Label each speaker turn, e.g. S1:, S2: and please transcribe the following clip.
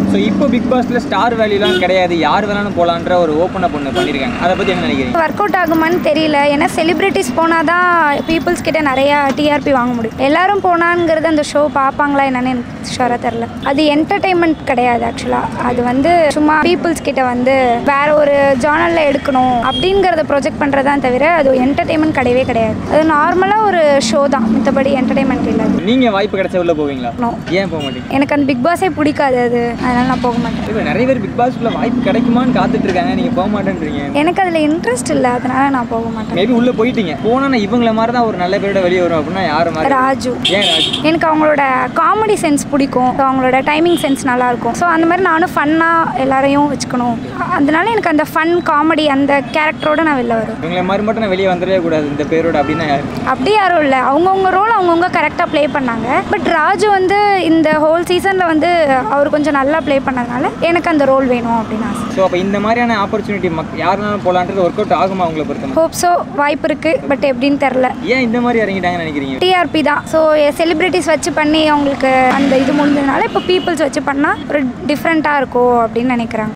S1: So இப்போ big பாஸ்ல star வேல்யூலாம் கிடையாது யார் வேணாலும் போலான்ற ஒரு ஓப்பன் அப் ஒன்று பண்ணியிருக்காங்க அதை பற்றி என்ன நினைக்கிறீங்க
S2: ஒர்க் அவுட் ஆகுமான்னு தெரியல ஏன்னா செலிபிரிட்டிஸ் போனால் தான் பீப்புள்ஸ் கிட்ட நிறையா டிஆர்பி வாங்க முடியும் எல்லாரும் போனாங்கிறது அந்த ஷோ பார்ப்பாங்களா என்னன்னு எனக்கு ஷுவராக தெரில அது என்டர்டெயின்மெண்ட் கிடையாது ஆக்சுவலாக அது வந்து சும்மா பீப்புள்ஸ் கிட்ட வந்து வேற ஒரு ஜானலில் எடுக்கணும் அப்படிங்கிறத ப்ரொஜெக்ட் பண்ணுறதான் தவிர அது என்டர்டெயின்மெண்ட் கிடையவே கிடையாது அது நார்மலாக ஒரு ஷோ தான் மற்றபடி என்டர்டெயின்மெண்ட் இல்லை அது
S1: நீங்க வாய்ப்பு கிடைச்சா உள்ள போவீங்களா
S2: No.
S1: ஏன் போக மாட்டீங்க
S2: எனக்கு அந்த பிக் பாஸே பிடிக்காது அது அதனால நான் போக மாட்டேன்
S1: இப்போ நிறைய பேர் பிக் பாஸ்க்குள்ள வாய்ப்பு கிடைக்குமான்னு காத்துட்டு இருக்காங்க நீங்க போக மாட்டேன்றீங்க
S2: எனக்கு அதில் இன்ட்ரெஸ்ட் இல்லை அதனால நான் போக மாட்டேன்
S1: மேபி உள்ள போயிட்டீங்க போனா நான் இவங்கள மாதிரி தான் ஒரு நல்ல பேரோட வெளியே வரும் அப்படின்னா யார் மாதிரி
S2: ராஜு
S1: ஏன் ராஜு
S2: எனக்கு அவங்களோட காமெடி சென்ஸ் பிடிக்கும் So, அவங்களோட டைமிங் சென்ஸ் நல்லா இருக்கும் ஸோ அந்த மாதிரி நானும் ஃபன்னாக எல்லாரையும் வச்சுக்கணும் அதனால எனக்கு அந்த ஃபன் காமெடி அந்த கேரக்டரோட நான் வெளில வருவேன்
S1: இவங்கள மாதிரி மட்டும் நான் வெளியே வந்துடவே கூடாது இந்த பேரோட அப்படின்னா யார்
S2: அப்படி யாரும் இல்லை அவங்கவுங்க ரோல் அவங்கவுங்க கரெக்டாக ப்ளே பண்ணாங்க பட் ராஜு வந்து இந்த ஹோல் சீசனில் வந்து அவர் கொஞ்சம் நல்லா ப்ளே பண்ணதுனால எனக்கு அந்த ரோல் வேணும் அப்படின்னு ஆசை
S1: ஸோ அப்போ இந்த மாதிரியான ஆப்பர்ச்சுனிட்டி மக் யாருனாலும் போகலான்றது ஒர்க் அவுட் ஆகுமா உங்களை பொறுத்த
S2: ஹோப்ஸோ வாய்ப்பு இருக்குது பட் எப்படின்னு தெரில
S1: ஏன் இந்த மாதிரி இறங்கிட்டாங்கன்னு நினைக்கிறீங்க
S2: டிஆர்பி தான் ஸோ செலிப்ரிட்டிஸ் வச்சு பண்ணி அவங்களுக்கு அந்த இது முடிஞ்சதுனால இப்போ பீப்புள்ஸ் வச்சு பண்ணால் ஒரு டிஃப்ரெண்ட்டாக இருக்கும் அப்படின்னு நினைக்கிறாங்க